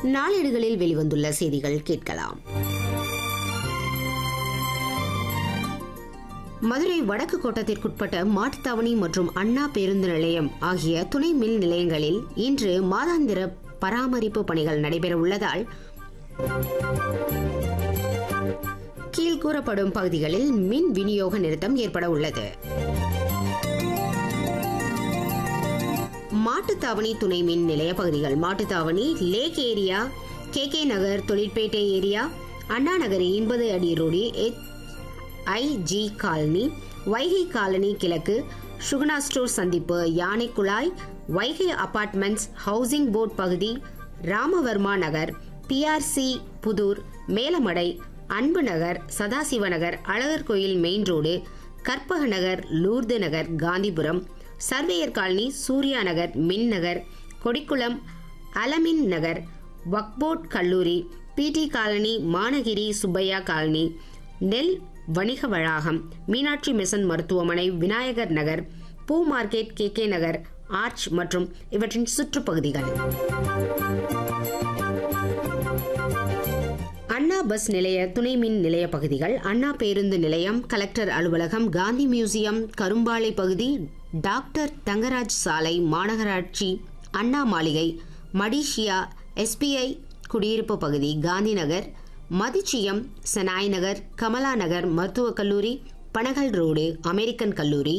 நாளேடுகளில் வெளிவந்துள்ள செய்திகள் கேட்கலாம் மதுரை வடக்கு கோட்டத்திற்குட்பட்ட மாட்டுத்தாவணி மற்றும் அண்ணா பேருந்து நிலையம் ஆகிய துணை மின் நிலையங்களில் இன்று மாதாந்திர பராமரிப்பு பணிகள் நடைபெற உள்ளதால் கீழ்கூறப்படும் பகுதிகளில் மின் விநியோக நிறுத்தம் ஏற்பட உள்ளது மாட்டுத்தாவணி துணை மின் நிலைய பகுதிகள் Mattuthavani lake area K K Nagar தொழிற்பேட்டை ஏரியா அண்ணா நகர் எண்பது அடி road IG colony Vaigai colony கிழக்கு சுகுணா ஸ்டோர் சந்திப்பு யானை குழாய் வைகை அபார்ட்மெண்ட்ஸ் ஹவுசிங் போர்ட் பகுதி Ramavarma Nagar PRC Puthur Melamadai Anbu Nagar Sadasiva Nagar Azhagar Koil main road Karpaga Nagar Lourdu Nagar Gandhipuram surveyor colony Surya Nagar Min Nagar Kodikulam அலமின் நகர் வக்போர்ட் கல்லூரி பிடி காலனி மானகிரி சுப்பையா காலனி நெல் வணிக வளாகம் மீனாட்சி மிஷன் மருத்துவமனை விநாயகர் நகர் பூ market K K Nagar arch மற்றும் இவற்றின் சுற்றுப்பகுதிகள் அண்ணா பஸ் நிலைய துணை மின் நிலைய பகுதிகள் அண்ணா பேருந்து நிலையம் கலெக்டர் அலுவலகம் காந்தி மியூசியம் கரும்பாலை பகுதி டாக்டர் தங்கராஜ் சாலை மாநகராட்சி அண்ணா மாளிகை மடிஷியா எஸ்பிஐ குடியிருப்பு பகுதி காந்தி நகர் மதிச்சியம் செனாய் நகர் கமலா நகர் மருத்துவக் கல்லூரி பனகல் ரோடு அமெரிக்கன் கல்லூரி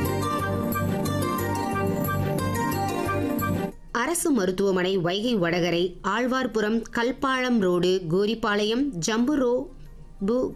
அரசு மருத்துவமனை Vaigai Vadakarai Alwarpuram Kalpalam road Goripalayam row பு